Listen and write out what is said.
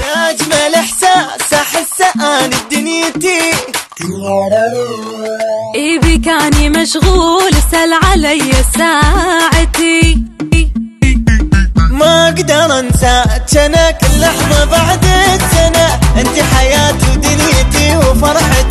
يا اجمل احساس احسه انا بدنيتي اي بك اني مشغول اسال علي ساعتي ما اقدر انساك انا كل لحظه بعد السنه انت حياتي ودنيتي وفرحتي